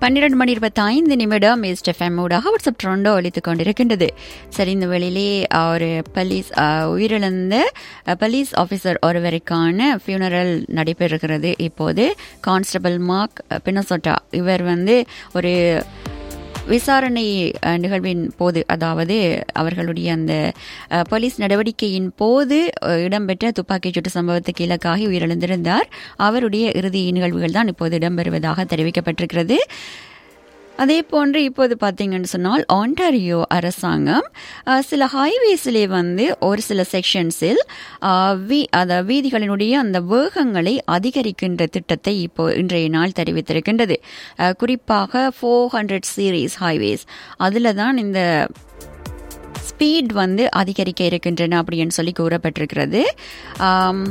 பன்னிரண்டு மணி இருபத்தி ஐந்து நிமிடம் ஈஸ்ட் எஃப்எம் ஊடாக வாட்ஸ்அப் ட்ரெண்டோ ஒழித்துக் கொண்டிருக்கின்றது சரி இந்த வேளையிலே ஒரு பலீஸ் உயிரிழந்த பலீஸ் ஆஃபீஸர் ஒருவருக்கான ஃபியூனரல் நடைபெறுகிறது இப்போது கான்ஸ்டபிள் மார்க் பினசோட்டா இவர் வந்து ஒரு விசாரணை அஹ், நிகழ்வின் போது அதாவது அவர்களுடைய அந்த அஹ், போலீஸ் நடவடிக்கையின் போது அஹ், இடம்பெற்ற துப்பாக்கிச் சூட்டு சம்பவத்துக்கு இலக்காகி உயிரிழந்திருந்தார் அவருடைய இறுதி நிகழ்வுகள் தான் இப்போது இடம்பெறுவதாக தெரிவிக்கப்பட்டிருக்கிறது அதே போன்று இப்போது பார்த்தீங்கன்னு சொன்னால் ஆண்டாரியோ அரசாங்கம் அஹ், சில ஹைவேஸிலே வந்து ஒரு சில செக்ஷன்ஸில் வீ அந்த வீதிகளினுடைய அந்த வேகங்களை அதிகரிக்கின்ற திட்டத்தை இப்போ இன்றைய நாள் தெரிவித்திருக்கின்றது அஹ், குறிப்பாக ஃபோர் ஹண்ட்ரட் சீரீஸ் ஹைவேஸ் அதில் தான் இந்த ஸ்பீட் வந்து அதிகரிக்க இருக்கின்றன அப்படின்னு சொல்லி கூறப்பட்டிருக்கிறது ஆம்,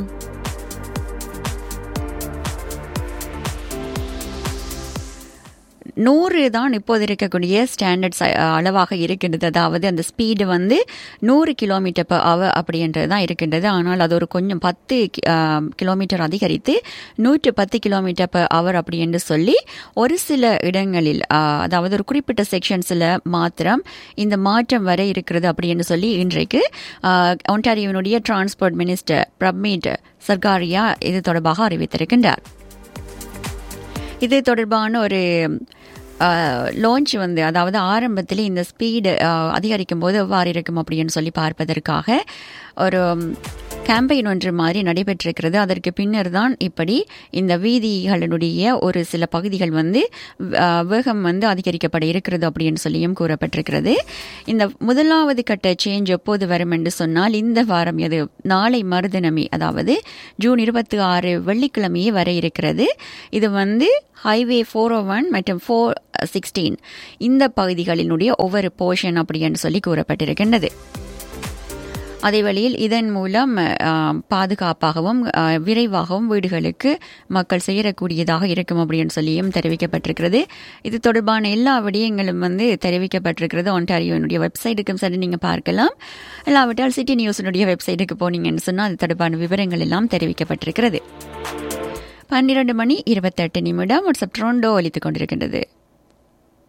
நூறு தான் இப்போது இருக்கக்கூடிய ஸ்டாண்டர்ட் அளவாக இருக்கின்றது அதாவது அந்த ஸ்பீடு வந்து நூறு கிலோமீட்டர் per hour அப்படின்றது தான் இருக்கின்றது ஆனால் அது ஒரு கொஞ்சம் பத்து கி- ஆம், கிலோமீட்டர் அதிகரித்து நூற்று பத்து கிலோமீட்டர் per hour அப்படி என்று சொல்லி ஒரு சில இடங்களில் ஆ, அதாவது ஒரு குறிப்பிட்ட செக்ஷன்ஸில் மாத்திரம் இந்த மாற்றம் வர இருக்கிறது அப்படி என்று சொல்லி இன்றைக்கு ஒன்டாரியோனுடைய டிரான்ஸ்போர்ட் மினிஸ்டர் பிரமீட் சர்காரியா இது தொடர்பாக அறிவித்திருக்கின்றார் இது தொடர்பான ஒரு லான்ச் வந்து அதாவது ஆரம்பத்தில் இந்த ஸ்பீடு அதிகரிக்கும் போது எவ்வாறு இருக்கும் அப்படின்னு சொல்லி பார்ப்பதற்காக ஒரு கேம்பெயின் ஒன்று மாதிரி நடைபெற்றிருக்கிறது அதற்கு பின்னர் தான் இப்படி இந்த வீதிகளினுடைய ஒரு சில பகுதிகள் வந்து அஹ், வேகம் வந்து அதிகரிக்கப்பட இருக்கிறது அப்படின்னு சொல்லியும் கூறப்பட்டிருக்கிறது இந்த முதலாவது கட்ட சேஞ்ச் எப்போது வரும் என்று சொன்னால் இந்த வாரம் எது நாளை மறுதினமே அதாவது ஜூன் இருபத்தி ஆறு வெள்ளிக்கிழமையே வர இருக்கிறது இது வந்து ஹைவே ஃபோர் ஓ ஒன் மற்றும் ஃபோர் சிக்ஸ்டீன் இந்த பகுதிகளினுடைய ஒவ்வொரு போர்ஷன் அப்படி என்று சொல்லி கூறப்பட்டிருக்கின்றது அதே வழியில் இதன் மூலம் அஹ், பாதுகாப்பாகவும் அஹ், விரைவாகவும் வீடுகளுக்கு மக்கள் சேரக்கூடியதாக இருக்கும் அப்படின்னு சொல்லியும் தெரிவிக்கப்பட்டிருக்கிறது இது தொடர்பான எல்லா விடயங்களும் வந்து தெரிவிக்கப்பட்டிருக்கிறது ஒன்டாரியோனுடைய வெப்சைட்டுக்கும் சரி நீங்கள் பார்க்கலாம் இல்லாவிட்டால் சிட்டி நியூஸினுடைய வெப்சைட்டுக்கு போனீங்கன்னு சொன்னால் அது தொடர்பான விவரங்கள் எல்லாம் தெரிவிக்கப்பட்டிருக்கிறது பன்னிரண்டு மணி இருபத்தெட்டு நிமிடம் வாட்ஸ்அப் ட்ரோண்டோ ஒலித்துக் கொண்டிருக்கின்றது